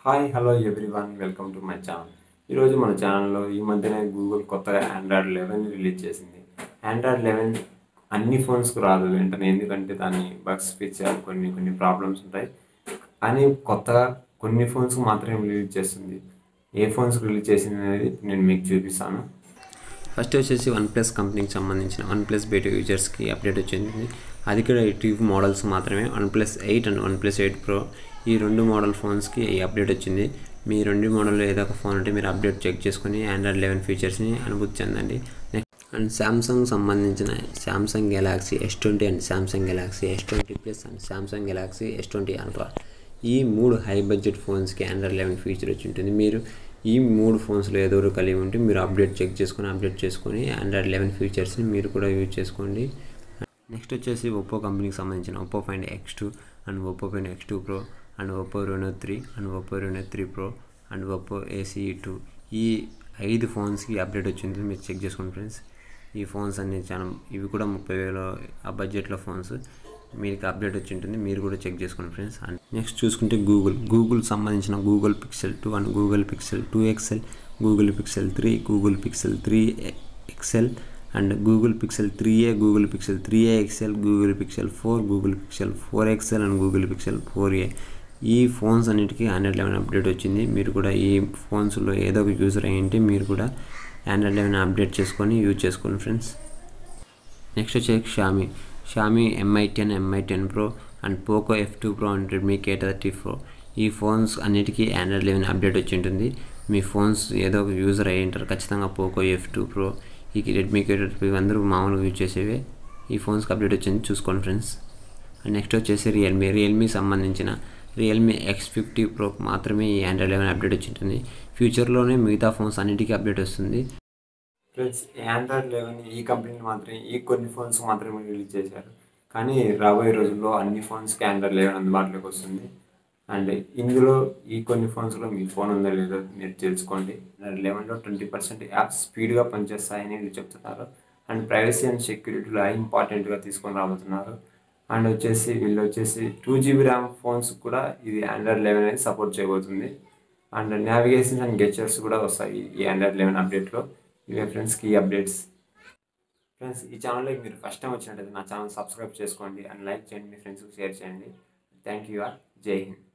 hi hello everyone welcome to my channel ఈరోజు మన ఛానల్లో ఈ మధ్యనే గూగుల్ కొత్తగా ఆండ్రాయిడ్ లెవెన్ రిలీజ్ చేసింది ఆండ్రాయిడ్ లెవెన్ అన్ని ఫోన్స్కు రాదు వెంటనే ఎందుకంటే దాని బగ్స్ ఫీచర్ కొన్ని కొన్ని ప్రాబ్లమ్స్ ఉంటాయి కానీ కొత్తగా కొన్ని ఫోన్స్కి మాత్రమే రిలీజ్ చేస్తుంది ఏ ఫోన్స్కి రిలీజ్ చేసింది అనేది నేను మీకు చూపిస్తాను ఫస్ట్ వచ్చేసి వన్ ప్లస్ కంపెనీకి సంబంధించిన వన్ ప్లస్ బీటూ యూజర్స్కి అప్డేట్ వచ్చింది అది కూడా టూ మోడల్స్ మాత్రమే one plus eight and one plus eight pro ఈ రెండు మోడల్ ఫోన్స్కి ఈ అప్డేట్ వచ్చింది మీ రెండు మోడల్లో ఏదో ఒక ఫోన్ ఉంటే మీరు అప్డేట్ చెక్ చేసుకొని ఆండ్రాయిడ్ లెవెన్ ఫీచర్స్ని అనుభూతి చెందండి నెక్స్ట్ అండ్ శాంసంగ్ సంబంధించిన Samsung Galaxy S twenty and Samsung Galaxy S twenty plus and Samsung Galaxy S twenty ultra ఈ మూడు హై బడ్జెట్ ఫోన్స్కి ఆండ్రాయిడ్ లెవెన్ ఫీచర్ వచ్చి ఉంటుంది మీరు ఈ మూడు ఫోన్స్లో ఏదో ఒకటి కలిగి ఉంటే మీరు అప్డేట్ చెక్ చేసుకొని అప్డేట్ చేసుకొని ఆండ్రాయిడ్ లెవెన్ ఫీచర్స్ని మీరు కూడా యూజ్ చేసుకోండి నెక్స్ట్ వచ్చేసి ఒప్పో కంపెనీకి సంబంధించిన Oppo find X two and Oppo find X two pro and Oppo Reno three and Oppo Reno three pro and Oppo AC two ఈ ఐదు ఫోన్స్కి అప్డేట్ వచ్చింది మీరు చెక్ చేసుకోండి ఫ్రెండ్స్ ఈ ఫోన్స్ అన్ని చాలా ఇవి కూడా ముప్పై వేల ఆ బడ్జెట్లో ఫోన్స్ మీకు అప్డేట్ వచ్చి ఉంటుంది మీరు కూడా చెక్ చేసుకోండి ఫ్రెండ్స్ అండ్ నెక్స్ట్ చూసుకుంటే గూగుల్ గూగుల్ సంబంధించిన Google Pixel two and Google Pixel two XL Google Pixel three Google Pixel three XL and Google Pixel three A Google Pixel three A XL Google Pixel four Google Pixel four XL and Google Pixel four A ఈ phones అన్నిటికీ Android eleven update వచ్చింది మీరు కూడా ఈ ఫోన్స్లో ఏదో ఒక user అయ్యింటే మీరు కూడా ఆండ్రాయిడ్ లెవెన్ అప్డేట్ చేసుకొని యూజ్ చేసుకోండి ఫ్రెండ్స్ నెక్స్ట్ వచ్చేసి Xiaomi Xiaomi Mi ten Mi ten pro and Poco F two pro and Redmi K thirty pro ఈ ఫోన్స్ అన్నిటికీ ఆండ్రాయిడ్ లెవెన్ అప్డేట్ వచ్చి ఉంటుంది మీ ఫోన్స్ ఏదో ఒక యూజర్ అయ్యి ఉంటారు ఖచ్చితంగా పోకో ఎఫ్ టూ ప్రో ఈ రెడ్మీ కే థర్టీ అందరూ మామూలుగా యూజ్ చేసేవే ఈ ఫోన్స్కి అప్డేట్ వచ్చింది చూసుకోండి ఫ్రెండ్స్ అండ్ నెక్స్ట్ వచ్చేసి రియల్మీ రియల్మీ సంబంధించిన రియల్మీ ఎక్స్ ఫిఫ్టీ ప్రో మాత్రమే ఈ ఆండ్రాయిడ్ లెవెన్ అప్డేట్ వచ్చి ఉంటుంది ఫ్యూచర్లోనే మిగతా ఫోన్స్ అన్నిటికీ అప్డేట్ వస్తుంది ఫ్రెండ్స్ ఆండ్రాయిడ్ లెవెన్ ఈ కంపెనీలు మాత్రమే ఈ కొన్ని ఫోన్స్ మాత్రమే రిలీజ్ చేశారు కానీ రాబోయే రోజుల్లో అన్ని ఫోన్స్కి ఆండ్రాయిడ్ లెవెన్ అందుబాటులోకి వస్తుంది అండ్ ఇందులో ఈ కొన్ని ఫోన్స్లో మీ ఫోన్ ఉందో లేదో మీరు తెలుసుకోండి ఆండ్రాయిడ్ లెవెన్లో ట్వంటీ పర్సెంట్ యాప్స్ స్పీడ్గా పనిచేస్తాయని వీళ్ళు చెప్తున్నారు అండ్ ప్రైవసీ అండ్ సెక్యూరిటీలో ఇంపార్టెంట్గా తీసుకొని రాబోతున్నారు అండ్ వచ్చేసి వీళ్ళు వచ్చేసి టూ జీబీ ర్యామ్ ఫోన్స్ కూడా ఇది ఆండ్రాయిడ్ లెవెన్ అనేది సపోర్ట్ చేయబోతుంది అండ్ నావిగేషన్ అండ్ గెచర్స్ కూడా వస్తాయి ఈ ఆండ్రాయిడ్ లెవెన్ అప్డేట్లో ఇవే ఫ్రెండ్స్కి ఈ అప్డేట్స్ ఫ్రెండ్స్ ఈ ఛానల్లోకి మీరు ఫస్ట్ టైం వచ్చినట్టయితే నా ఛానల్ సబ్స్క్రైబ్ చేసుకోండి అండ్ లైక్ చేయండి మీ ఫ్రెండ్స్కి షేర్ చేయండి థ్యాంక్ యూ ఆర్ జై హింద్